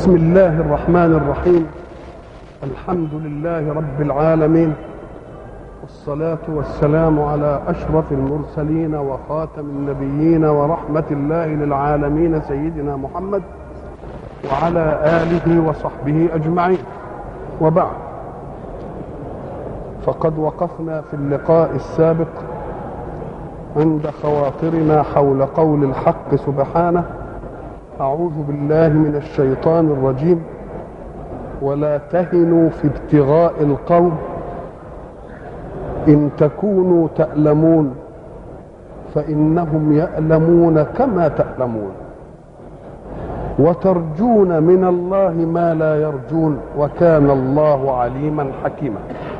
بسم الله الرحمن الرحيم الحمد لله رب العالمين والصلاة والسلام على أشرف المرسلين وخاتم النبيين ورحمة الله للعالمين سيدنا محمد وعلى آله وصحبه أجمعين وبعد فقد وقفنا في اللقاء السابق عند خواطرنا حول قول الحق سبحانه أعوذ بالله من الشيطان الرجيم ولا تهنوا في ابتغاء القوم إن تكونوا تألمون فإنهم يألمون كما تألمون وترجون من الله ما لا يرجون وكان الله عليما حكيما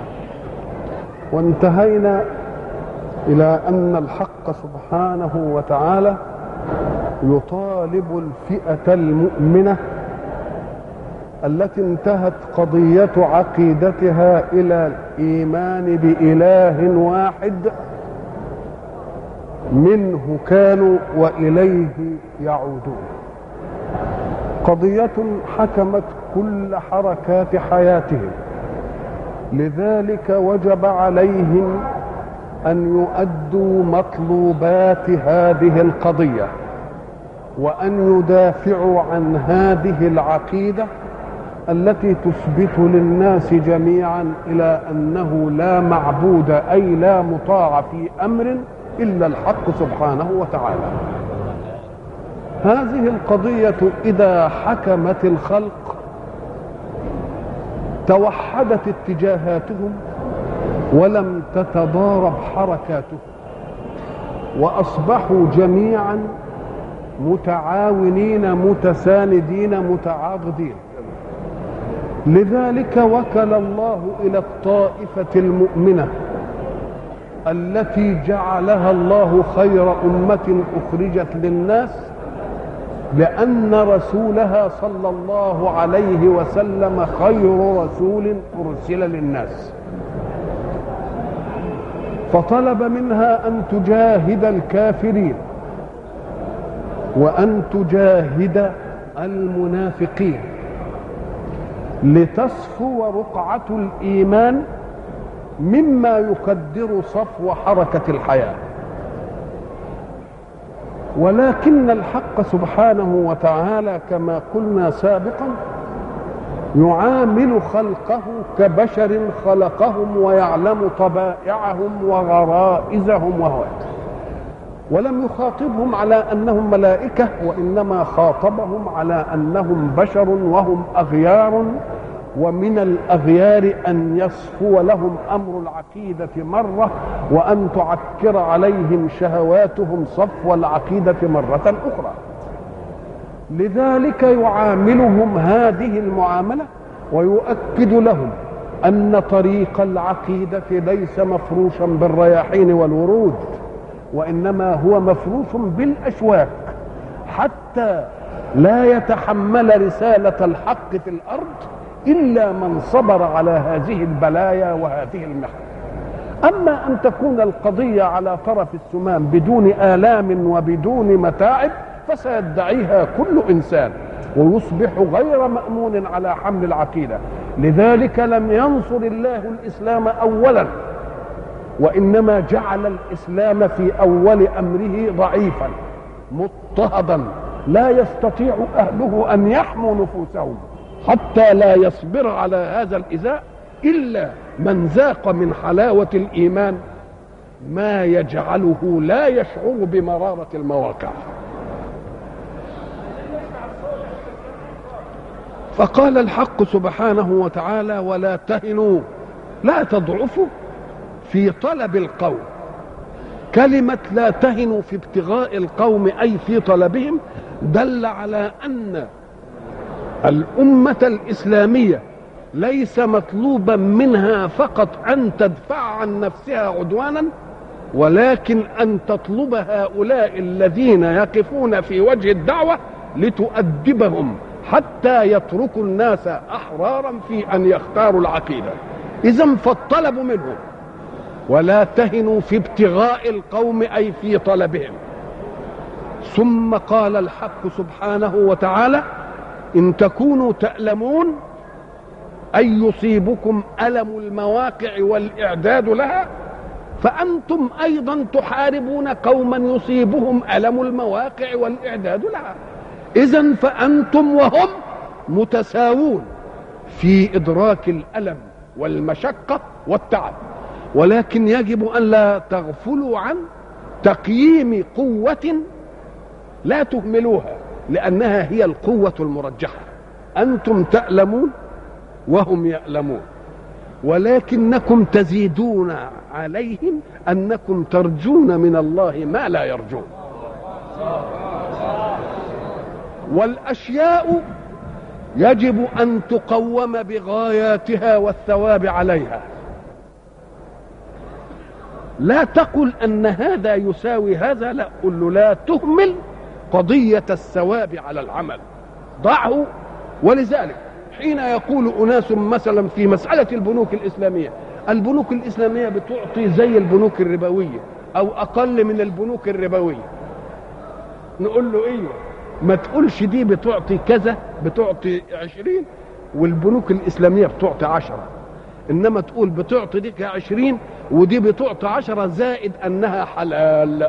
وانتهينا إلى أن الحق سبحانه وتعالى يطالب الفئة المؤمنة التي انتهت قضية عقيدتها إلى الإيمان بإله واحد منه كانوا وإليه يعودون قضية حكمت كل حركات حياتهم لذلك وجب عليهم أن يؤدوا مطلوبات هذه القضية وأن يدافعوا عن هذه العقيدة التي تثبت للناس جميعا إلى أنه لا معبود أي لا مطاع في أمر إلا الحق سبحانه وتعالى هذه القضية إذا حكمت الخلق توحدت اتجاهاتهم ولم تتضارب حركاتهم واصبحوا جميعا متعاونين متساندين متعاضدين لذلك وكل الله الى الطائفه المؤمنه التي جعلها الله خير امه اخرجت للناس لان رسولها صلى الله عليه وسلم خير رسول ارسل للناس فطلب منها ان تجاهد الكافرين وان تجاهد المنافقين لتصفو رقعه الايمان مما يقدر صفو حركه الحياه ولكن الحق سبحانه وتعالى كما قلنا سابقا يعامل خلقه كبشر خلقهم ويعلم طبائعهم وغرائزهم وهواتهم ولم يخاطبهم على انهم ملائكه وانما خاطبهم على انهم بشر وهم اغيار ومن الاغيار ان يصفو لهم امر العقيده مره وان تعكر عليهم شهواتهم صفو العقيده مره اخرى لذلك يعاملهم هذه المعامله ويؤكد لهم ان طريق العقيده ليس مفروشا بالرياحين والورود وانما هو مفروش بالاشواك حتى لا يتحمل رساله الحق في الارض الا من صبر على هذه البلايا وهذه المحن اما ان تكون القضيه على طرف السمام بدون الام وبدون متاعب فسيدعيها كل انسان ويصبح غير مامون على حمل العقيده لذلك لم ينصر الله الاسلام اولا وانما جعل الاسلام في اول امره ضعيفا مضطهدا لا يستطيع اهله ان يحموا نفوسهم حتى لا يصبر على هذا الايذاء الا من ذاق من حلاوه الايمان ما يجعله لا يشعر بمراره المواقع فقال الحق سبحانه وتعالى ولا تهنوا لا تضعفوا في طلب القوم كلمة لا تهنوا في ابتغاء القوم أي في طلبهم دل على أن الأمة الإسلامية ليس مطلوبا منها فقط أن تدفع عن نفسها عدوانا ولكن أن تطلب هؤلاء الذين يقفون في وجه الدعوة لتؤدبهم حتى يتركوا الناس احرارا في ان يختاروا العقيده اذا فالطلب منهم ولا تهنوا في ابتغاء القوم اي في طلبهم ثم قال الحق سبحانه وتعالى إن تكونوا تألمون أي يصيبكم ألم المواقع والإعداد لها فأنتم أيضا تحاربون قوما يصيبهم ألم المواقع والإعداد لها إذا فأنتم وهم متساوون في إدراك الألم والمشقة والتعب ولكن يجب أن لا تغفلوا عن تقييم قوة لا تهملوها لأنها هي القوة المرجحة أنتم تألمون وهم يألمون ولكنكم تزيدون عليهم أنكم ترجون من الله ما لا يرجون والأشياء يجب أن تقوم بغاياتها والثواب عليها لا تقل أن هذا يساوي هذا لا قل له لا تهمل قضية الثواب على العمل ضعه ولذلك حين يقول أناس مثلا في مسألة البنوك الإسلامية البنوك الإسلامية بتعطي زي البنوك الربوية أو أقل من البنوك الربوية نقول له ايوه ما تقولش دي بتعطي كذا بتعطي عشرين والبنوك الإسلامية بتعطي عشرة إنما تقول بتعطي دي كعشرين ودي بتعطي عشرة زائد أنها حلال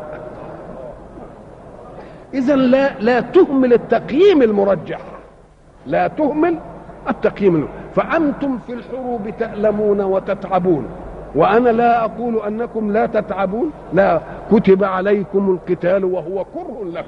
إذا لا لا تهمل التقييم المرجح لا تهمل التقييم المرجح. فأنتم في الحروب تألمون وتتعبون وأنا لا أقول أنكم لا تتعبون لا كتب عليكم القتال وهو كره لكم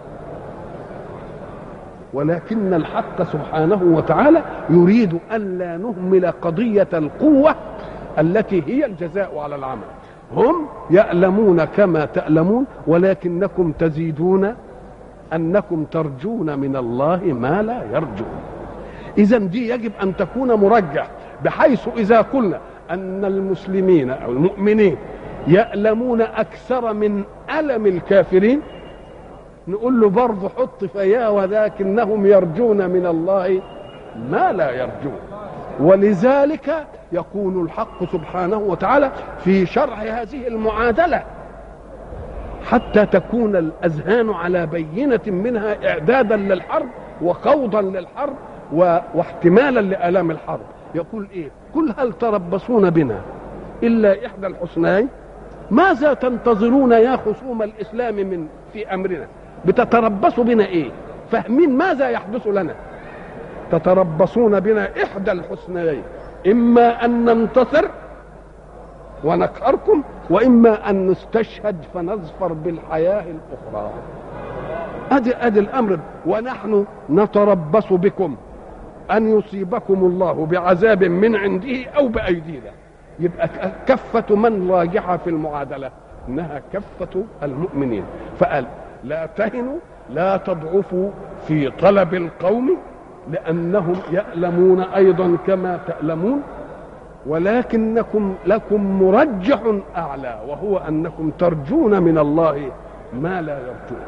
ولكن الحق سبحانه وتعالى يريد ألا نهمل قضية القوة التي هي الجزاء على العمل هم يألمون كما تألمون ولكنكم تزيدون أنكم ترجون من الله ما لا يرجون إذا دي يجب أن تكون مرجح بحيث إذا قلنا أن المسلمين أو المؤمنين يألمون أكثر من ألم الكافرين نقول له برضه حط فيا ولكنهم يرجون من الله ما لا يرجون ولذلك يقول الحق سبحانه وتعالى في شرح هذه المعادله حتى تكون الاذهان على بينه منها اعدادا للحرب وخوضا للحرب و... واحتمالا لالام الحرب يقول ايه قل هل تربصون بنا الا احدى الحسنين ماذا تنتظرون يا خصوم الاسلام من في امرنا بتتربصوا بنا ايه فاهمين ماذا يحدث لنا تتربصون بنا احدى الحسنيين اما ان ننتصر ونقهركم واما ان نستشهد فنظفر بالحياه الاخرى ادي ادي الامر ونحن نتربص بكم ان يصيبكم الله بعذاب من عنده او بايدينا يبقى كفه من راجحه في المعادله انها كفه المؤمنين فقال لا تهنوا لا تضعفوا في طلب القوم لانهم يألمون ايضا كما تألمون ولكنكم لكم مرجح اعلى وهو انكم ترجون من الله ما لا يرجون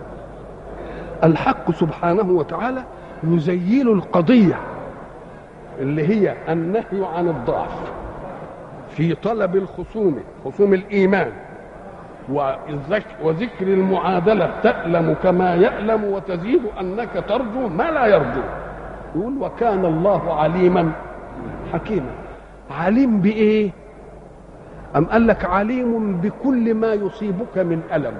الحق سبحانه وتعالى يزيل القضيه اللي هي النهي عن الضعف في طلب الخصوم خصوم الايمان وذكر المعادله تألم كما يألم وتزيد انك ترجو ما لا يرجو يقول وكان الله عليما حكيما عليم بايه ام قال لك عليم بكل ما يصيبك من الم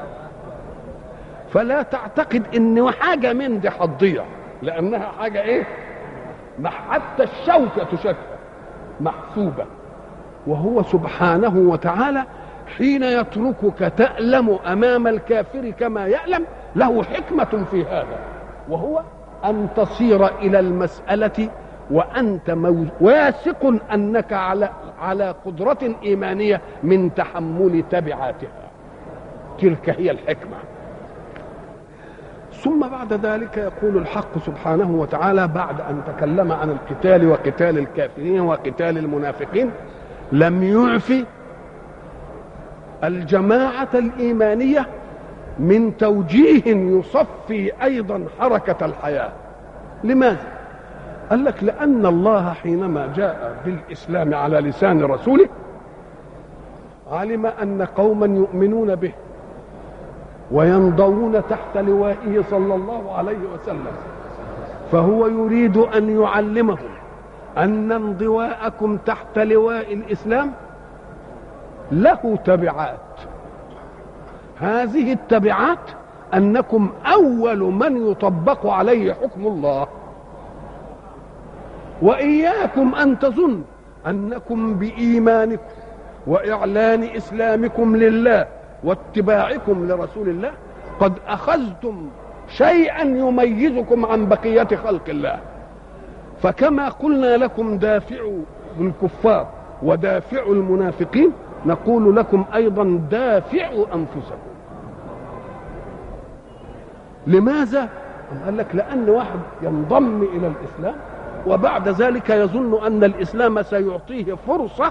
فلا تعتقد ان حاجه من دي هتضيع لانها حاجه ايه حتى الشوكه تشكى محسوبه وهو سبحانه وتعالى حين يتركك تألم أمام الكافر كما يألم له حكمة في هذا وهو أن تصير إلى المسألة وأنت واثق أنك على على قدرة إيمانية من تحمل تبعاتها تلك هي الحكمة ثم بعد ذلك يقول الحق سبحانه وتعالى بعد أن تكلم عن القتال وقتال الكافرين وقتال المنافقين لم يعفي الجماعة الإيمانية من توجيه يصفي أيضا حركة الحياة لماذا؟ قال لك لأن الله حينما جاء بالإسلام على لسان رسوله علم أن قوما يؤمنون به وينضوون تحت لوائه صلى الله عليه وسلم فهو يريد ان يعلمهم ان انضواءكم تحت لواء الاسلام له تبعات هذه التبعات انكم اول من يطبق عليه حكم الله واياكم ان تظنوا انكم بايمانكم واعلان اسلامكم لله واتباعكم لرسول الله قد اخذتم شيئا يميزكم عن بقيه خلق الله فكما قلنا لكم دافعوا الكفار ودافعوا المنافقين نقول لكم ايضا دافعوا انفسكم لماذا قال لك لان واحد ينضم الى الاسلام وبعد ذلك يظن ان الاسلام سيعطيه فرصه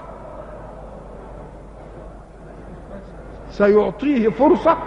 سيعطيه فرصه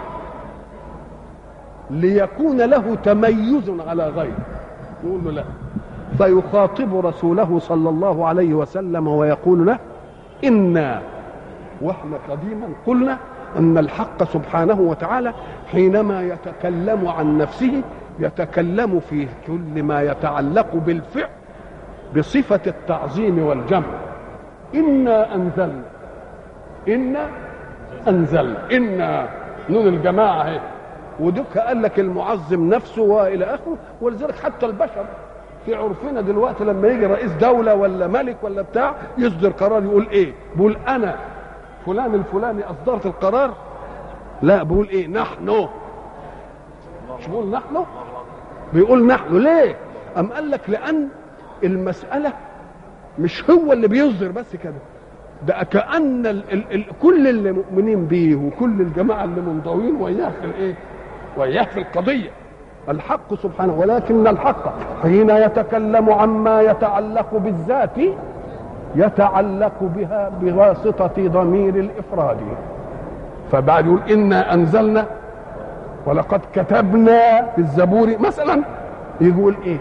ليكون له تميز على غيره يقول له لا فيخاطب رسوله صلى الله عليه وسلم ويقول له انا واحنا قديما قلنا ان الحق سبحانه وتعالى حينما يتكلم عن نفسه يتكلم في كل ما يتعلق بالفعل بصفه التعظيم والجمع انا انزلنا انا انزلنا انا نون الجماعه اهي ودك قال لك المعظم نفسه والى اخره ولذلك حتى البشر في عرفنا دلوقتي لما يجي رئيس دوله ولا ملك ولا بتاع يصدر قرار يقول ايه؟ بيقول انا فلان الفلاني اصدرت القرار لا بيقول ايه؟ نحن مش بيقول نحن؟ بيقول نحن ليه؟ أم قال لك لأن المسألة مش هو اللي بيصدر بس كده ده كأن ال ال ال كل اللي مؤمنين بيه وكل الجماعة اللي منضوين وياه في الايه؟ وياه في القضية الحق سبحانه ولكن الحق حين يتكلم عما يتعلق بالذات يتعلق بها بواسطة ضمير الإفراد فبعد يقول إنا أنزلنا ولقد كتبنا في الزبور مثلا يقول إيه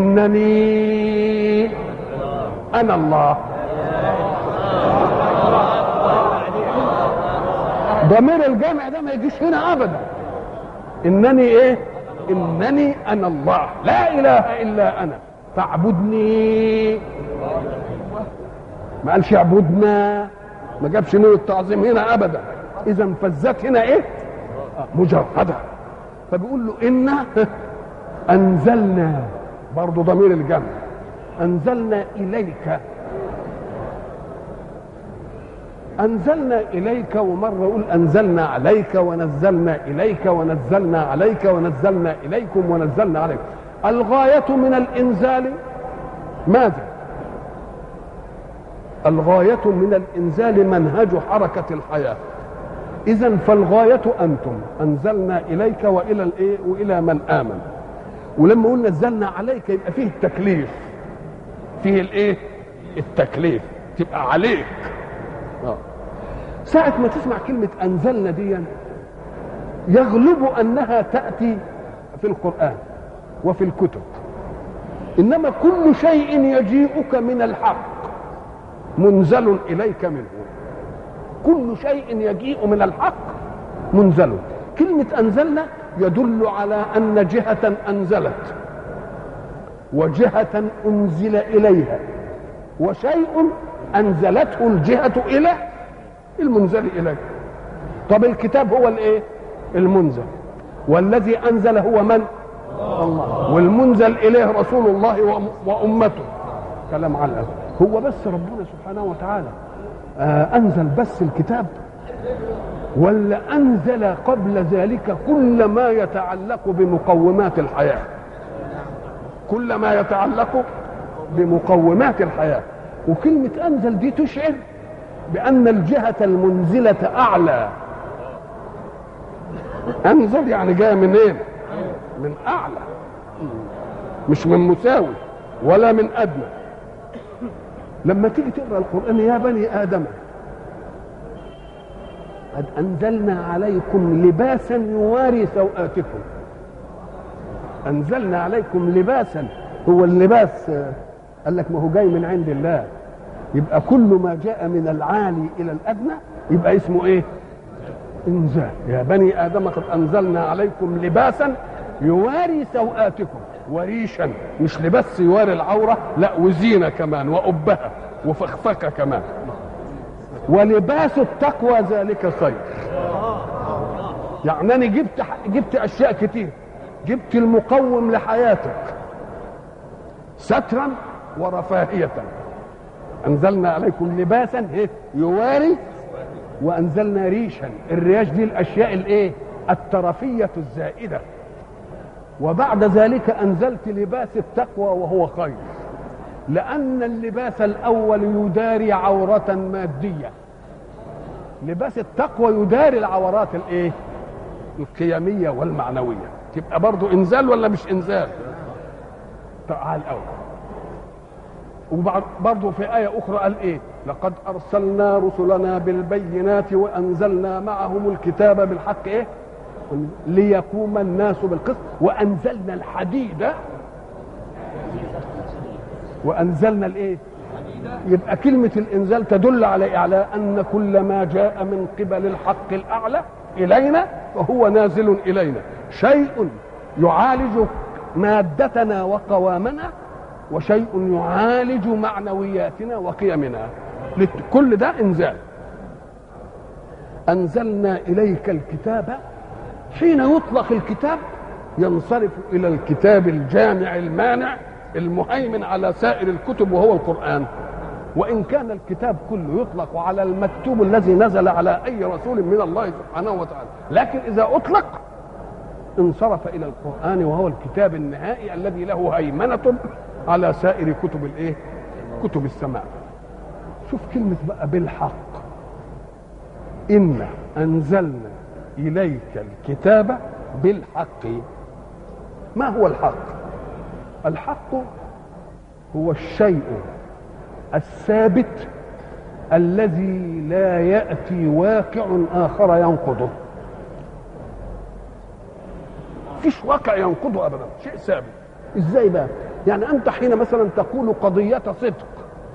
إنني أنا الله ضمير الجامع ده ما يجيش هنا أبدا إنني إيه انني انا الله لا اله الا انا فاعبدني ما قالش اعبدنا ما جابش نور التعظيم هنا ابدا اذا فالذات هنا ايه مجرده فبيقول له انا انزلنا برضه ضمير الجمع انزلنا اليك أنزلنا إليك ومرة يقول أنزلنا عليك ونزلنا إليك ونزلنا عليك ونزلنا إليكم ونزلنا عليكم الغاية من الإنزال ماذا؟ الغاية من الإنزال منهج حركة الحياة إذا فالغاية أنتم أنزلنا إليك وإلى الإيه؟ وإلى من آمن ولما قلنا نزلنا عليك يبقى فيه التكليف فيه الإيه؟ التكليف تبقى عليك ساعة ما تسمع كلمة أنزلنا دي يغلب أنها تأتي في القرآن وفي الكتب إنما كل شيء يجيئك من الحق منزل إليك منه كل شيء يجيء من الحق منزل كلمة أنزلنا يدل على أن جهة أنزلت وجهة أنزل إليها وشيء أنزلته الجهة إلى المنزل إليه طب الكتاب هو الايه المنزل والذي أنزل هو من الله والمنزل إليه رسول الله وأمته كلام على هو بس ربنا سبحانه وتعالى آه أنزل بس الكتاب ولا أنزل قبل ذلك كل ما يتعلق بمقومات الحياة كل ما يتعلق بمقومات الحياة وكلمة أنزل دي تشعر بأن الجهة المنزلة أعلى أنزل يعني جاية من إيه؟ من أعلى مش من مساوي ولا من أدنى لما تيجي تقرأ القرآن يا بني آدم قد أنزلنا عليكم لباسا يواري سوآتكم أنزلنا عليكم لباسا هو اللباس قال لك ما هو جاي من عند الله يبقى كل ما جاء من العالي الى الادنى يبقى اسمه ايه انزال يا بني ادم قد انزلنا عليكم لباسا يواري سوآتكم وريشا مش لبس يواري العورة لا وزينة كمان وأبها وفخفكة كمان ولباس التقوى ذلك خير يعني أنا جبت جبت أشياء كتير جبت المقوم لحياتك سترا ورفاهية أنزلنا عليكم لباسا إيه؟ يواري وأنزلنا ريشا الرياش دي الأشياء الإيه الترفية الزائدة وبعد ذلك أنزلت لباس التقوى وهو خير لأن اللباس الأول يداري عورة مادية لباس التقوى يداري العورات الإيه القيمية والمعنوية تبقى برضو إنزال ولا مش إنزال تعال أول وبرضه في آية أخرى قال إيه لقد أرسلنا رسلنا بالبينات وأنزلنا معهم الكتاب بالحق إيه ليقوم الناس بالقسط وأنزلنا الحديد وأنزلنا الإيه يبقى كلمة الإنزال تدل على على أن كل ما جاء من قبل الحق الأعلى إلينا فهو نازل إلينا شيء يعالج مادتنا وقوامنا وشيء يعالج معنوياتنا وقيمنا كل ده انزال انزلنا اليك الكتاب حين يطلق الكتاب ينصرف الى الكتاب الجامع المانع المهيمن على سائر الكتب وهو القران وان كان الكتاب كله يطلق على المكتوب الذي نزل على اي رسول من الله سبحانه وتعالى لكن اذا اطلق انصرف الى القران وهو الكتاب النهائي الذي له هيمنه على سائر كتب الايه كتب السماء شوف كلمة بقى بالحق إنا أنزلنا إليك الكتاب بالحق ما هو الحق الحق هو الشيء الثابت الذي لا يأتي واقع آخر ينقضه فيش واقع ينقضه أبدا شيء ثابت ازاي بقى يعني انت حين مثلا تقول قضيه صدق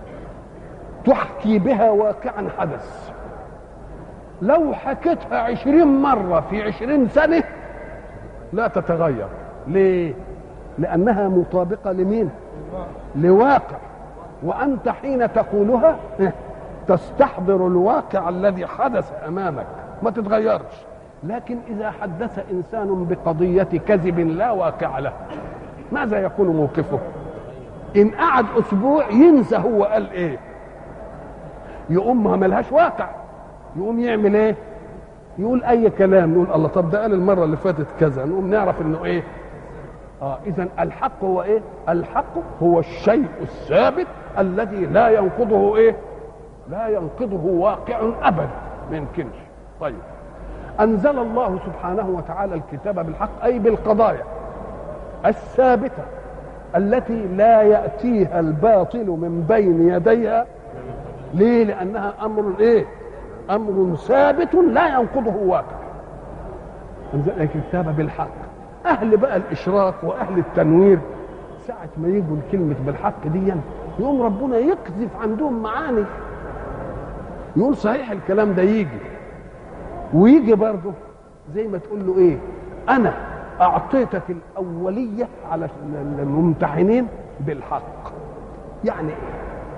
تحكي بها واقعا حدث لو حكيتها عشرين مرة في عشرين سنة لا تتغير ليه لأنها مطابقة لمين لواقع وأنت حين تقولها تستحضر الواقع الذي حدث أمامك ما تتغيرش لكن إذا حدث إنسان بقضية كذب لا واقع له ماذا يكون موقفه ان قعد اسبوع ينسى هو قال ايه يقوم ما ملهاش واقع يقوم يعمل ايه يقول اي كلام نقول الله طب ده قال المره اللي فاتت كذا نقوم نعرف انه ايه اه اذا الحق هو ايه الحق هو الشيء الثابت الذي لا ينقضه ايه لا ينقضه واقع ابدا ما يمكنش طيب انزل الله سبحانه وتعالى الكتاب بالحق اي بالقضايا الثابته التي لا ياتيها الباطل من بين يديها ليه لانها امر ايه امر ثابت لا ينقضه واقع انزل لك الكتاب بالحق اهل بقى الاشراك واهل التنوير ساعة ما يجوا الكلمة بالحق دي يقوم ربنا يقذف عندهم معاني يقول صحيح الكلام ده يجي ويجي برضه زي ما تقول له ايه انا اعطيتك الاوليه على الممتحنين بالحق يعني ايه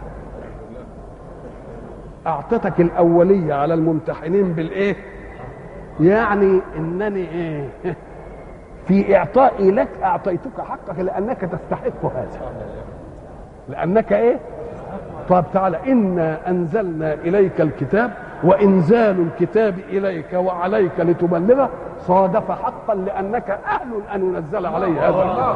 اعطيتك الاوليه على الممتحنين بالايه يعني انني ايه في اعطائي لك اعطيتك حقك لانك تستحق هذا لانك ايه طب تعالى انا انزلنا اليك الكتاب وانزال الكتاب اليك وعليك لتبلغه صادف حقا لانك اهل ان ينزل عليه هذا الكتاب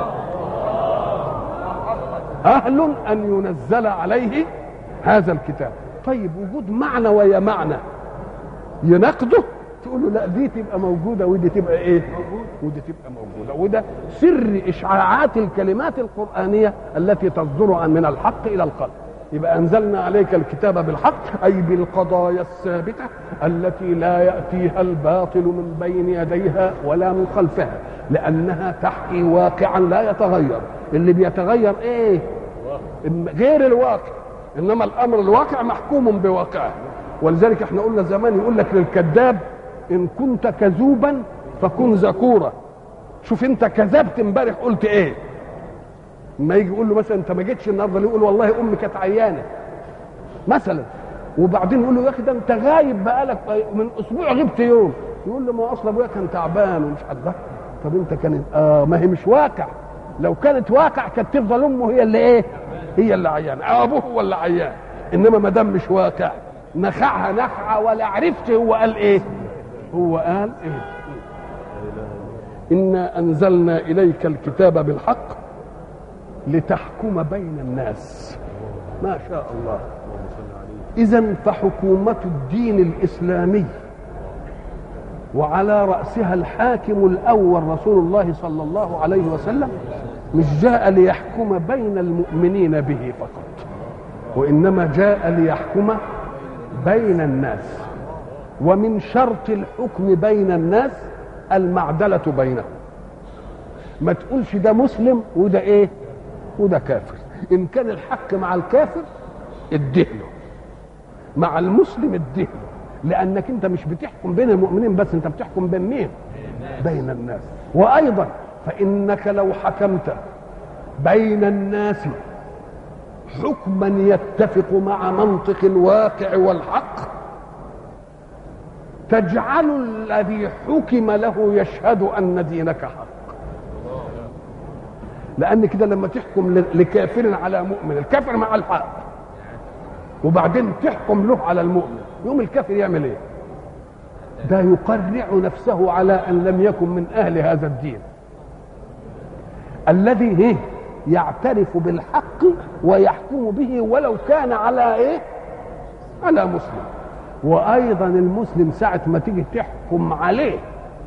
اهل ان ينزل عليه هذا الكتاب طيب وجود معنى ويا معنى يناقضه تقول له لا دي تبقى موجوده ودي تبقى ايه ودي تبقى موجوده وده سر اشعاعات الكلمات القرانيه التي تصدر من الحق الى القلب يبقى انزلنا عليك الكتاب بالحق اي بالقضايا الثابته التي لا ياتيها الباطل من بين يديها ولا من خلفها لانها تحكي واقعا لا يتغير اللي بيتغير ايه غير الواقع انما الامر الواقع محكوم بواقعه ولذلك احنا قلنا زمان يقول لك للكذاب ان كنت كذوبا فكن ذكورا شوف انت كذبت امبارح قلت ايه ما يجي يقول له مثلا انت ما جيتش النهارده يقول والله امي كانت عيانه مثلا وبعدين يقول له يا اخي ده انت غايب بقالك من اسبوع غبت يوم يقول له ما اصل ابويا كان تعبان ومش حد طب انت كانت اه ما هي مش واقع لو كانت واقع كانت تفضل امه هي اللي ايه هي اللي عيانه او ابوه هو اللي عيان انما ما دام مش واقع نخعها نخعه ولا عرفت هو قال ايه هو قال ايه انا انزلنا اليك الكتاب بالحق لتحكم بين الناس ما شاء الله اذا فحكومه الدين الاسلامي وعلى راسها الحاكم الاول رسول الله صلى الله عليه وسلم مش جاء ليحكم بين المؤمنين به فقط وانما جاء ليحكم بين الناس ومن شرط الحكم بين الناس المعدله بينهم ما تقولش ده مسلم وده ايه وده كافر ان كان الحق مع الكافر ادهله مع المسلم ادهله لانك انت مش بتحكم بين المؤمنين بس انت بتحكم بين مين بين الناس وايضا فانك لو حكمت بين الناس حكما يتفق مع منطق الواقع والحق تجعل الذي حكم له يشهد ان دينك حق لان كده لما تحكم لكافر على مؤمن الكافر مع الحق وبعدين تحكم له على المؤمن يوم الكافر يعمل ايه ده يقرع نفسه على ان لم يكن من اهل هذا الدين الذي ايه يعترف بالحق ويحكم به ولو كان على ايه على مسلم وايضا المسلم ساعه ما تيجي تحكم عليه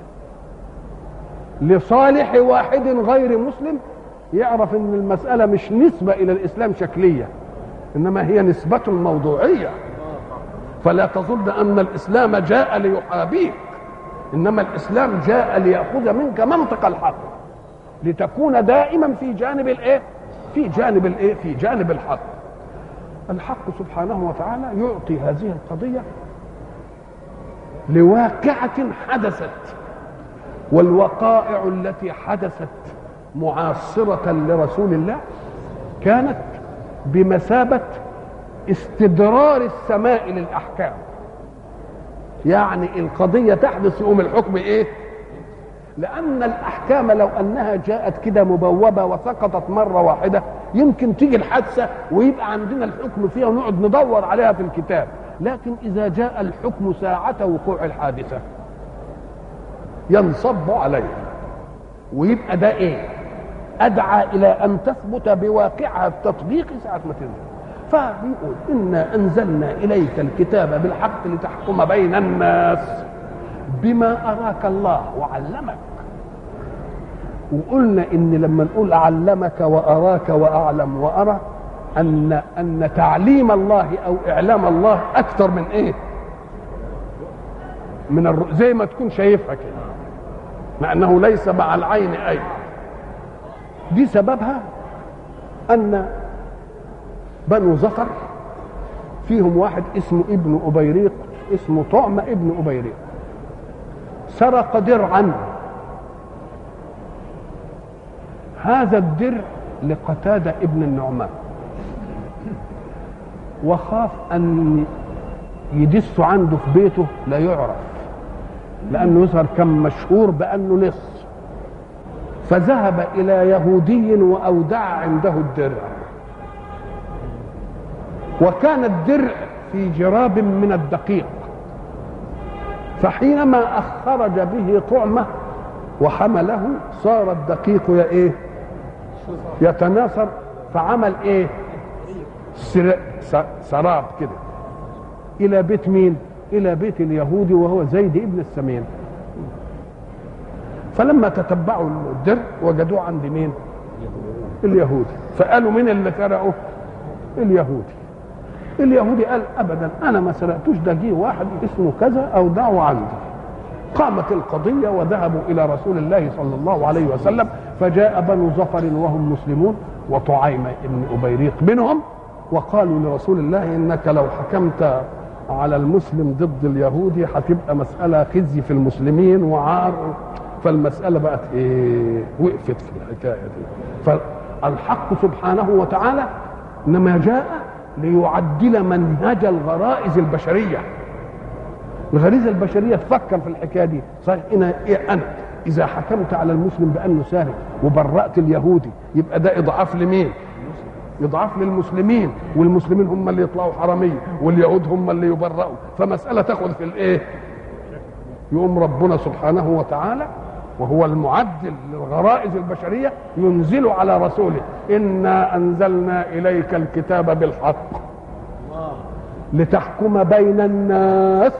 لصالح واحد غير مسلم يعرف ان المساله مش نسبه الى الاسلام شكليه انما هي نسبه موضوعيه فلا تظن ان الاسلام جاء ليحابيك انما الاسلام جاء لياخذ منك منطق الحق لتكون دائما في جانب الايه في جانب الايه في جانب الحق الحق سبحانه وتعالى يعطي هذه القضيه لواقعه حدثت والوقائع التي حدثت معاصره لرسول الله كانت بمثابه استدرار السماء للاحكام يعني القضيه تحدث يقوم الحكم ايه لأن الأحكام لو أنها جاءت كده مبوبة وسقطت مرة واحدة يمكن تيجي الحادثة ويبقى عندنا الحكم فيها ونقعد ندور عليها في الكتاب لكن إذا جاء الحكم ساعة وقوع الحادثة ينصب عليها ويبقى ده إيه أدعى إلى أن تثبت بواقعها التطبيق ساعة ما تنزل فبيقول إنا أنزلنا إليك الكتاب بالحق لتحكم بين الناس بما أراك الله وعلمك وقلنا إن لما نقول علمك وأراك وأعلم وأرى أن أن تعليم الله أو إعلام الله أكثر من إيه؟ من الر... زي ما تكون شايفها كده مع أنه ليس مع العين أي دي سببها أن بنو زفر فيهم واحد اسمه ابن أبيريق اسمه طعم ابن أبيريق سرق درعا هذا الدرع لقتادة ابن النعمان وخاف أن يدس عنده في بيته لا يعرف لأنه يظهر كان مشهور بأنه لص فذهب إلى يهودي وأودع عنده الدرع وكان الدرع في جراب من الدقيق فحينما أخرج به طعمة وحمله صار الدقيق يا إيه يتناثر فعمل إيه سراب كده إلى بيت مين إلى بيت اليهودي وهو زيد ابن السمين فلما تتبعوا الدر وجدوه عند مين اليهودي فقالوا مين اللي سرقه اليهودي اليهودي قال ابدا انا ما سرقتوش ده جه واحد اسمه كذا او دعوه عندي قامت القضيه وذهبوا الى رسول الله صلى الله عليه وسلم فجاء بنو ظفر وهم مسلمون وطعيمه ابن ابيريق منهم وقالوا لرسول الله انك لو حكمت على المسلم ضد اليهودي هتبقى مساله خزي في المسلمين وعار فالمساله بقت ايه وقفت في الحكايه دي فالحق سبحانه وتعالى انما جاء ليعدل منهج الغرائز البشريه الغريزه البشريه تفكر في الحكايه دي صحيح انا إيه انا اذا حكمت على المسلم بانه سارق وبرأت اليهودي يبقى ده اضعاف لمين اضعاف للمسلمين والمسلمين هم اللي يطلعوا حراميه واليهود هم اللي يبرأوا فمساله تاخذ في الايه يقوم ربنا سبحانه وتعالى وهو المعدل للغرائز البشريه ينزل على رسوله انا انزلنا اليك الكتاب بالحق لتحكم بين الناس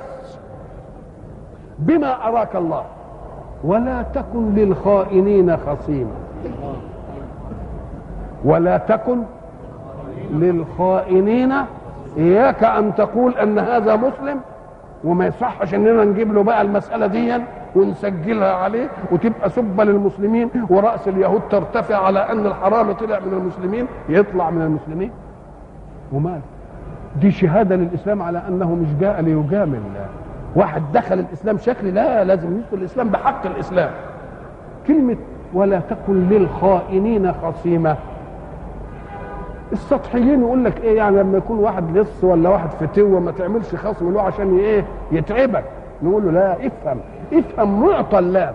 بما اراك الله ولا تكن للخائنين خصيما ولا تكن للخائنين اياك ان تقول ان هذا مسلم وما يصحش اننا نجيب له بقى المساله دي ونسجلها عليه وتبقى سبه للمسلمين وراس اليهود ترتفع على ان الحرام طلع من المسلمين يطلع من المسلمين ومال دي شهاده للاسلام على انه مش جاء ليجامل واحد دخل الاسلام شكل لا لازم يدخل الاسلام بحق الاسلام كلمه ولا تكن للخائنين خصيما السطحيين يقول لك ايه يعني لما يكون واحد لص ولا واحد فتوه ما تعملش خصم له عشان ايه يتعبك نقول له لا افهم افهم معطى اللام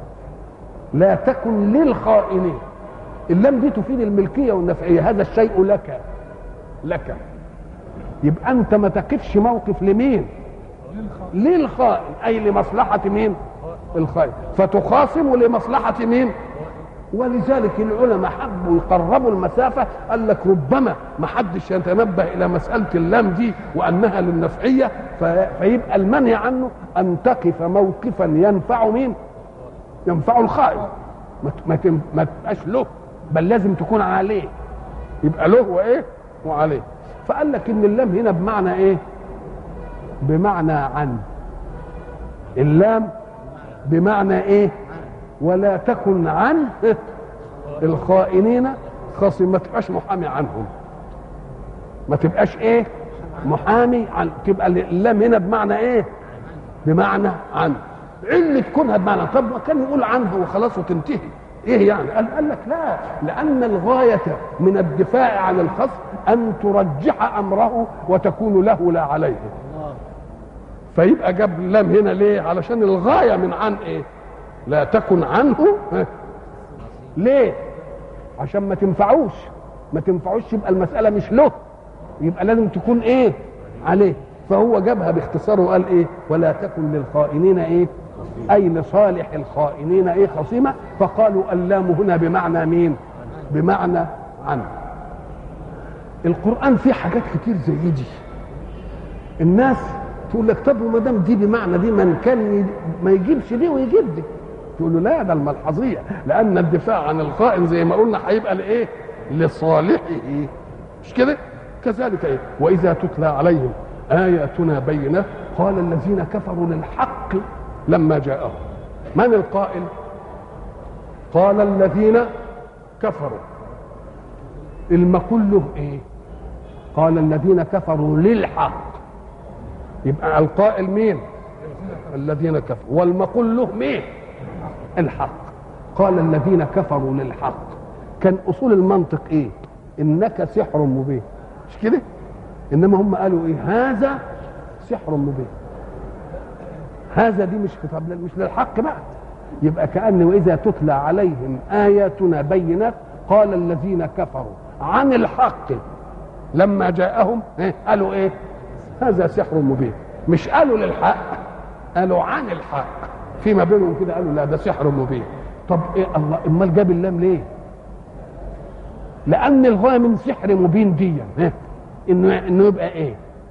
لا تكن للخائنين اللام دي تفيد الملكيه والنفعيه هذا الشيء لك لك يبقى انت ما تقفش موقف لمين للخائن اي لمصلحه مين الخائن فتخاصم لمصلحه مين ولذلك العلماء حبوا يقربوا المسافه قال لك ربما ما حدش يتنبه الى مساله اللام دي وانها للنفعيه فيبقى المنهي عنه ان تقف موقفا ينفع مين؟ ينفع الخائن ما ما تبقاش له بل لازم تكون عليه يبقى له وايه؟ وعليه فقال لك ان اللام هنا بمعنى ايه؟ بمعنى عن اللام بمعنى ايه؟ ولا تكن عن الخائنين خصم ما تبقاش محامي عنهم ما تبقاش ايه محامي عن تبقى اللام هنا بمعنى ايه بمعنى عن علة كونها بمعنى طب ما كان يقول عنها وخلاص وتنتهي ايه يعني قال, قال لك لا لان الغاية من الدفاع عن الخصم ان ترجح امره وتكون له لا عليه فيبقى جاب اللام هنا ليه علشان الغاية من عن ايه لا تكن عنه ليه عشان ما تنفعوش ما تنفعوش يبقى المسألة مش له يبقى لازم تكون ايه عليه فهو جابها باختصار وقال ايه ولا تكن للخائنين ايه اي لصالح الخائنين ايه خصيمة فقالوا اللام هنا بمعنى مين بمعنى عن القرآن فيه حاجات كتير زي دي الناس تقول لك طب وما دام دي بمعنى دي من كان ما يجيبش دي ويجيب دي تقول له لا ده الملحظيه لان الدفاع عن الخائن زي ما قلنا هيبقى لايه؟ لصالحه مش كده؟ كذلك ايه؟ واذا تتلى عليهم اياتنا بينات قال الذين كفروا للحق لما جاءهم من القائل؟ قال الذين كفروا المقول له ايه؟ قال الذين كفروا للحق يبقى القائل مين؟ الذين كفروا والمقول له مين؟ الحق قال الذين كفروا للحق كان اصول المنطق ايه انك سحر مبين مش كده انما هم قالوا ايه هذا سحر مبين هذا دي مش خطاب مش للحق بقى يبقى كأن وإذا تتلى عليهم آياتنا بينات قال الذين كفروا عن الحق لما جاءهم إيه؟ قالوا ايه هذا سحر مبين مش قالوا للحق قالوا عن الحق فيما بينهم كده قالوا لا ده سحر مبين طب ايه الله امال جاب اللام ليه لان الغايه من سحر مبين دي إيه؟ انه انه يبقى ايه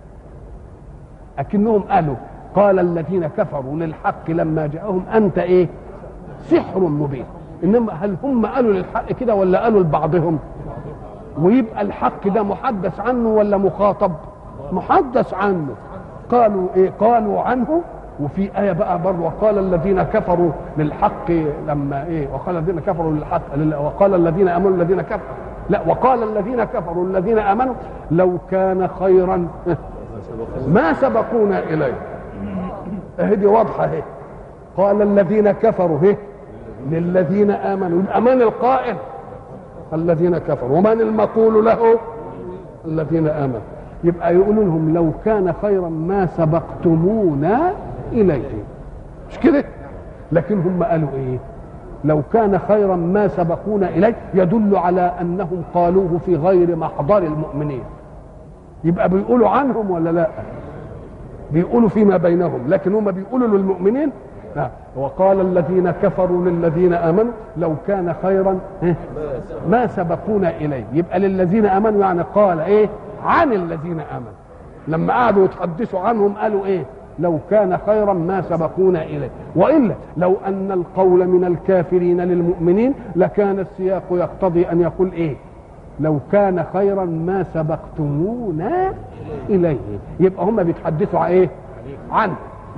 اكنهم قالوا قال الذين كفروا للحق لما جاءهم انت ايه سحر مبين انما هل هم قالوا للحق كده ولا قالوا لبعضهم ويبقى الحق ده محدث عنه ولا مخاطب محدث عنه قالوا ايه قالوا عنه وفي آية بقى برضه وقال الذين كفروا للحق لما إيه وقال الذين كفروا للحق وقال الذين آمنوا الذين كفروا لا وقال الذين كفروا الذين آمنوا لو كان خيرا ما سبقونا إليه اهي دي واضحة اهي قال الذين كفروا اهي للذين امنوا يبقى من القائل الذين كفروا ومن المقول له الذين امنوا يبقى يقولوا لهم لو كان خيرا ما سبقتمونا اليه مش كده لكن هم قالوا ايه لو كان خيرا ما سبقونا اليه يدل على انهم قالوه في غير محضر المؤمنين يبقى بيقولوا عنهم ولا لا بيقولوا فيما بينهم لكن هم بيقولوا للمؤمنين لا وقال الذين كفروا للذين امنوا لو كان خيرا ما سبقونا اليه يبقى للذين امنوا يعني قال ايه عن الذين امنوا لما قعدوا يتحدثوا عنهم قالوا ايه لو كان خيرا ما سبقونا اليه والا لو ان القول من الكافرين للمؤمنين لكان السياق يقتضي ان يقول ايه لو كان خيرا ما سبقتمونا اليه يبقى هم بيتحدثوا عن ايه عنه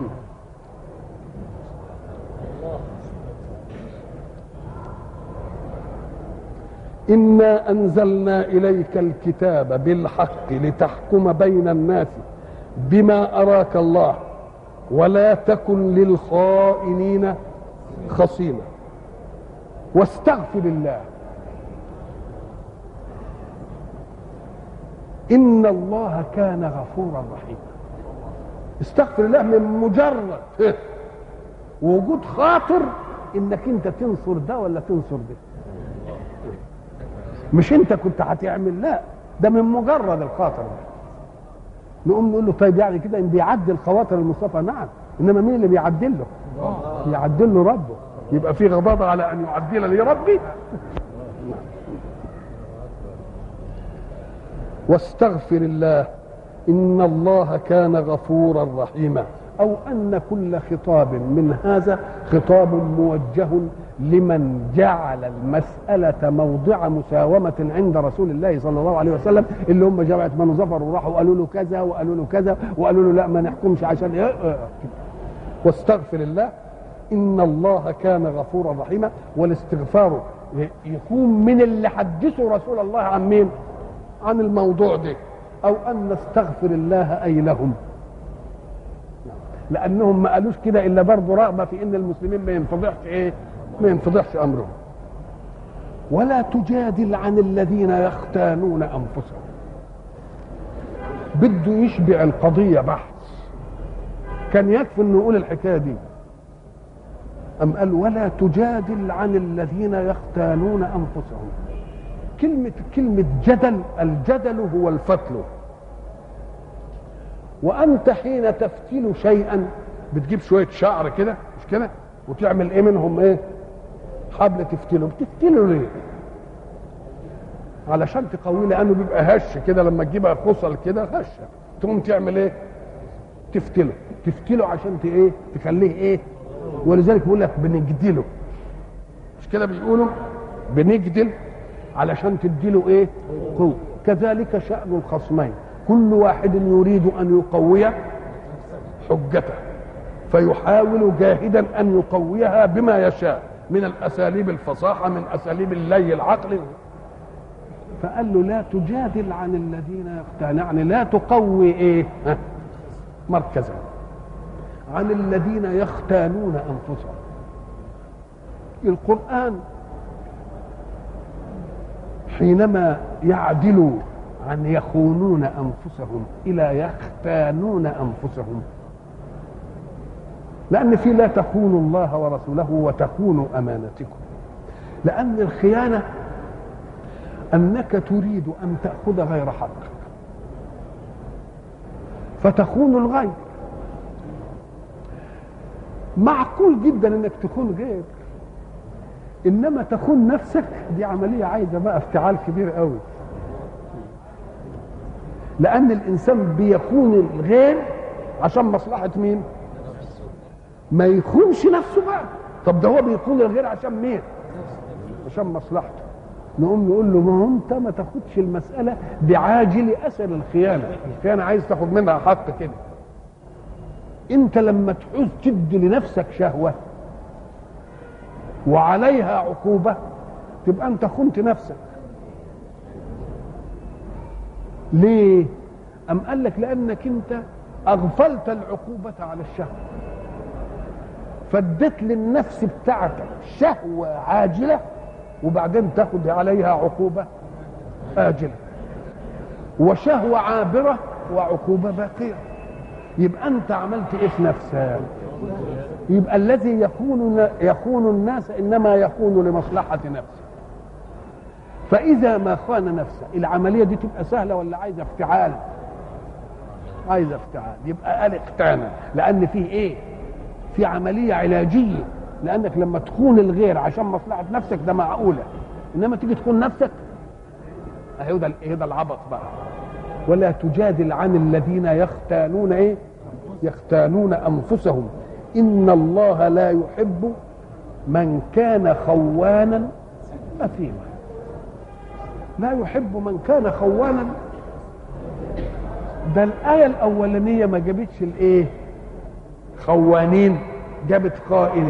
انا انزلنا اليك الكتاب بالحق لتحكم بين الناس بما اراك الله ولا تكن للخائنين خصيما واستغفر الله ان الله كان غفورا رحيما استغفر الله من مجرد وجود خاطر انك انت تنصر ده ولا تنصر ده مش انت كنت هتعمل لا ده من مجرد الخاطر ده نقوم نقول له طيب يعني كده ان بيعدل خواطر المصطفى نعم انما مين اللي بيعدل له؟ يعدل له ربه يبقى في غضاضه على ان يعدل لي ربي واستغفر الله ان الله كان غفورا رحيما او ان كل خطاب من هذا خطاب موجه لمن جعل المسألة موضع مساومة عند رسول الله صلى الله عليه وسلم اللي هم جماعة بنو ظفر وراحوا قالوا له كذا وقالوا له كذا وقالوا له لا ما نحكمش عشان إيه واستغفر الله إن الله كان غفورا رحيما والاستغفار يكون من اللي حدثوا رسول الله عن مين؟ عن الموضوع ده أو أن نستغفر الله أي لهم لأنهم ما قالوش كده إلا برضه رغبة في إن المسلمين ما ينفضحش إيه؟ ما ينفضحش امرهم ولا تجادل عن الذين يختانون انفسهم بده يشبع القضيه بحث كان يكفي انه يقول الحكايه دي أم قال ولا تجادل عن الذين يختانون أنفسهم كلمة كلمة جدل الجدل هو الفتل وأنت حين تفتل شيئا بتجيب شوية شعر كده مش كده وتعمل إيه منهم إيه حبل تفتله بتفتله ليه علشان تقويه لانه بيبقى هش كده لما تجيبها خصل كده هشه تقوم تعمل ايه تفتله تفتله عشان ايه تخليه ايه ولذلك بيقول لك بنجدله مش كده بيقولوا بنجدل علشان تديله ايه قوه كذلك شأن الخصمين كل واحد يريد ان يقوي حجته فيحاول جاهدا ان يقويها بما يشاء من الاساليب الفصاحه من اساليب اللي العقل فقال له لا تجادل عن الذين يختان يعني لا تقوي ايه مركزا عن الذين يختانون انفسهم القران حينما يعدل عن يخونون انفسهم الى يختانون انفسهم لأن في لا تخونوا الله ورسوله وتخونوا أمانتكم لأن الخيانة أنك تريد أن تأخذ غير حقك فتخون الغير معقول جدا انك تخون غير انما تخون نفسك دي عمليه عايزه بقى افتعال كبير قوي لان الانسان بيخون الغير عشان مصلحه مين ما يخونش نفسه بقى طب ده هو بيخون الغير عشان مين عشان مصلحته نقوم نقول له ما هو انت ما تاخدش المساله بعاجل اثر الخيانه الخيانه عايز تاخد منها حق كده انت لما تعوز تدي لنفسك شهوه وعليها عقوبه تبقى انت خنت نفسك ليه ام قال لك لانك انت اغفلت العقوبه على الشهوه فاديت للنفس بتاعتك شهوة عاجلة وبعدين تاخد عليها عقوبة آجلة وشهوة عابرة وعقوبة باقية يبقى أنت عملت إيه في نفسك يبقى الذي يكون يخون الناس إنما يكون لمصلحة نفسه فإذا ما خان نفسه العملية دي تبقى سهلة ولا عايزة افتعال عايزة افتعال يبقى قال اقتانا لأن فيه إيه في عملية علاجية لأنك لما تخون الغير عشان مصلحة نفسك ده معقولة إنما تيجي تخون نفسك أهو ده إيه ده العبط بقى ولا تجادل عن الذين يختانون إيه يختانون أنفسهم إن الله لا يحب من كان خوانا أثيما لا يحب من كان خوانا ده الآية الأولانية ما جابتش الإيه خوانين جابت خائن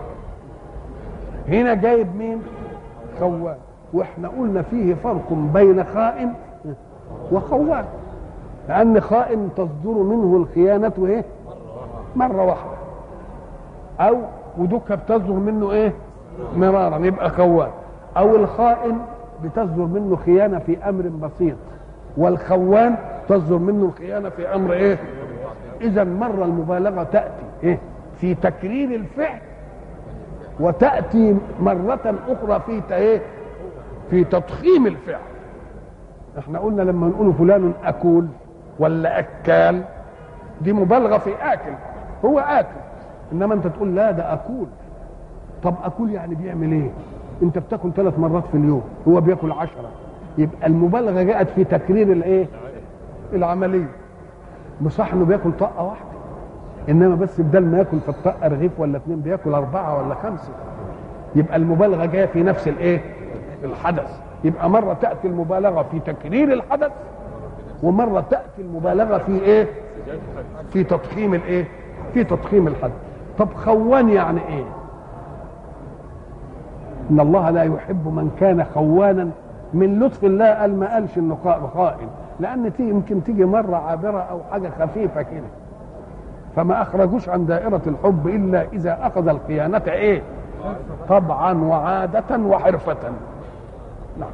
هنا جايب مين خوان واحنا قلنا فيه فرق بين خائن وخوان لأن خائن تصدر منه الخيانة إيه مرة واحدة أو ودك بتصدر منه إيه مرارا يبقى خوان أو الخائن بتصدر منه خيانة في أمر بسيط والخوان تصدر منه الخيانة في أمر إيه إذا مرة المبالغة تأتي إيه في تكرير الفعل وتأتي مرة أخرى في إيه في تضخيم الفعل احنا قلنا لما نقول فلان أكول ولا أكال دي مبالغة في آكل هو آكل إنما أنت تقول لا ده أكول طب أكول يعني بيعمل إيه أنت بتاكل ثلاث مرات في اليوم هو بياكل عشرة يبقى المبالغة جاءت في تكرير الإيه العملية مصح انه بياكل طقه واحده انما بس بدل ما ياكل في الطقه رغيف ولا اثنين بياكل اربعه ولا خمسه يبقى المبالغه جايه في نفس الايه الحدث يبقى مره تاتي المبالغه في تكرير الحدث ومره تاتي المبالغه في ايه في تضخيم الايه في تضخيم الحدث طب خوان يعني ايه ان الله لا يحب من كان خوانا من لطف الله قال ما قالش انه خائن لان تيجي يمكن تيجي مره عابره او حاجه خفيفه كده فما اخرجوش عن دائره الحب الا اذا اخذ الخيانه ايه طبعا وعاده وحرفه نعم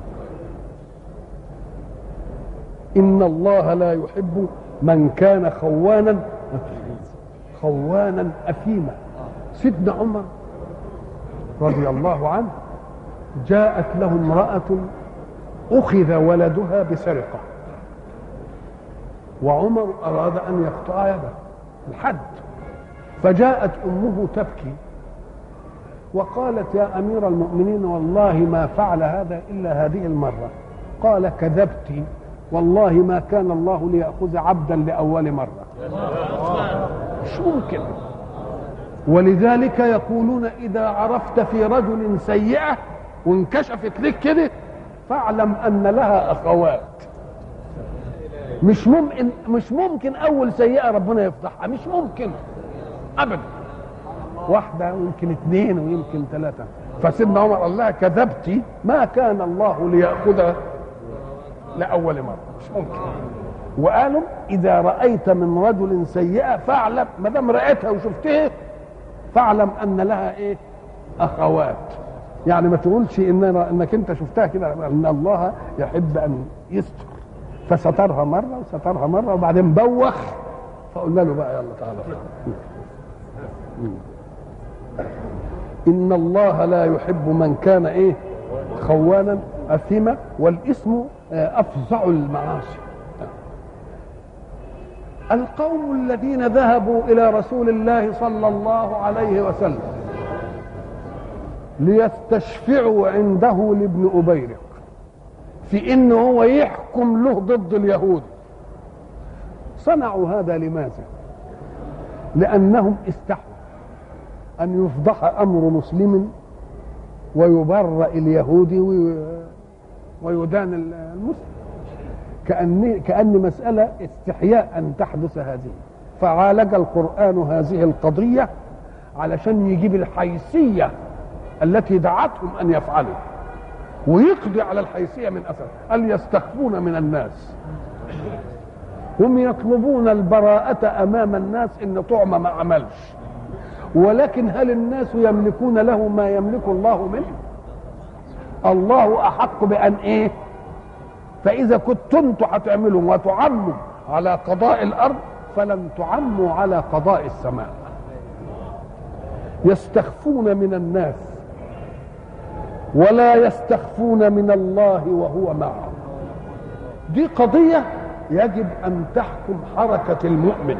ان الله لا يحب من كان خوانا خوانا اثيما سيدنا عمر رضي الله عنه جاءت له امراه اخذ ولدها بسرقه وعمر أراد أن يقطع يده الحد فجاءت أمه تبكي وقالت يا أمير المؤمنين والله ما فعل هذا إلا هذه المرة قال كذبت والله ما كان الله ليأخذ عبدا لأول مرة مش ممكن ولذلك يقولون إذا عرفت في رجل سيئة وانكشفت لك كده فاعلم أن لها أخوات مش ممكن مش ممكن اول سيئه ربنا يفضحها مش ممكن ابدا واحده ويمكن اثنين ويمكن ثلاثه فسيدنا عمر قال لها كذبتي ما كان الله ليأخذها لأول مرة مش ممكن وقالوا إذا رأيت من رجل سيئة فاعلم ما دام رأيتها وشفتها فاعلم أن لها إيه أخوات يعني ما تقولش إن انك انت شفتها كده ان الله يحب ان يستر فسترها مره وسترها مره وبعدين بوخ فقلنا له بقى يلا تعالى ان الله لا يحب من كان ايه خوانا اثما والاسم افظع المعاصي القوم الذين ذهبوا الى رسول الله صلى الله عليه وسلم ليستشفعوا عنده لابن ابيرق في انه هو يحكم له ضد اليهود صنعوا هذا لماذا لانهم استحوا ان يفضح امر مسلم ويبرأ اليهودي ويدان المسلم كأن كأن مسألة استحياء أن تحدث هذه فعالج القرآن هذه القضية علشان يجيب الحيثية التي دعتهم أن يفعلوا ويقضي على الحيثية من أثر قال يستخفون من الناس هم يطلبون البراءة أمام الناس إن طعم ما عملش ولكن هل الناس يملكون له ما يملك الله منه الله احق بان ايه فاذا كنتم انتم هتعملوا وتعموا على قضاء الارض فلن تعموا على قضاء السماء يستخفون من الناس ولا يستخفون من الله وهو معهم دي قضيه يجب ان تحكم حركه المؤمن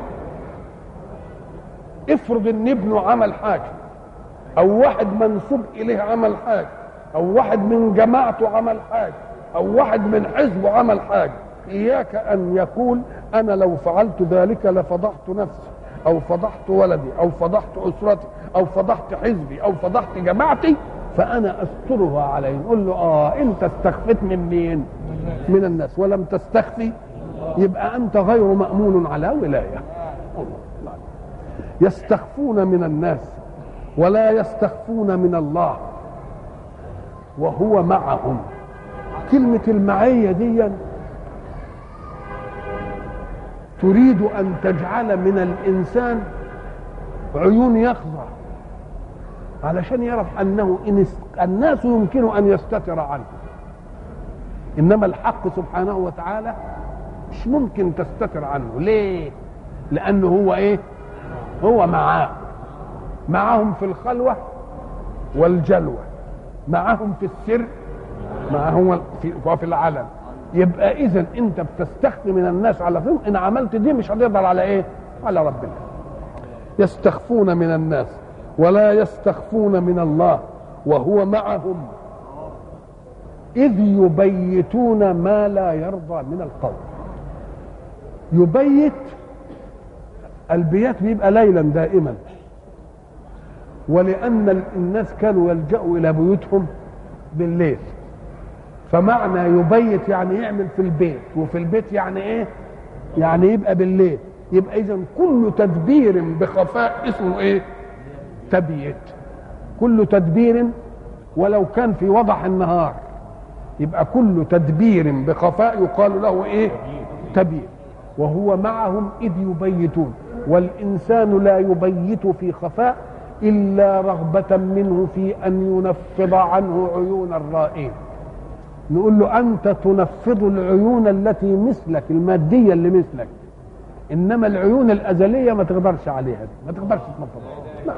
افرض ان ابنه عمل حاجه او واحد منسوب اليه عمل حاجه او واحد من جماعته عمل حاجه او واحد من حزبه عمل حاجه اياك ان يقول انا لو فعلت ذلك لفضحت نفسي او فضحت ولدي او فضحت اسرتي او فضحت حزبي او فضحت جماعتي فانا استرها عليه نقول له اه انت استخفيت من مين من الناس ولم تستخفي يبقى انت غير مامون على ولايه يستخفون من الناس ولا يستخفون من الله وهو معهم كلمة المعية دي تريد أن تجعل من الإنسان عيون يخضع علشان يعرف أنه إن الناس يمكن أن يستتر عنه إنما الحق سبحانه وتعالى مش ممكن تستتر عنه ليه لأنه هو إيه هو معاه معهم في الخلوة والجلوة معهم في السر معهم في وفي العلن يبقى اذا انت بتستخفي من الناس على فهم ان عملت دي مش هتقدر على ايه على ربنا يستخفون من الناس ولا يستخفون من الله وهو معهم اذ يبيتون ما لا يرضى من القول يبيت البيات بيبقى ليلا دائما ولأن الناس كانوا يلجأوا إلى بيوتهم بالليل فمعنى يبيت يعني يعمل في البيت وفي البيت يعني ايه يعني يبقى بالليل يبقى اذا كل تدبير بخفاء اسمه ايه تبيت كل تدبير ولو كان في وضح النهار يبقى كل تدبير بخفاء يقال له ايه تبيت وهو معهم اذ يبيتون والانسان لا يبيت في خفاء الا رغبه منه في ان ينفض عنه عيون الرائين نقول له انت تنفض العيون التي مثلك الماديه اللي مثلك انما العيون الازليه ما تقدرش عليها ما تقدرش تنفضها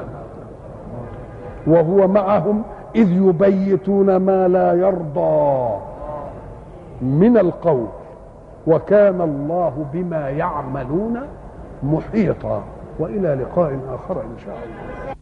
وهو معهم اذ يبيتون ما لا يرضى من القول وكان الله بما يعملون محيطا والى لقاء اخر ان شاء الله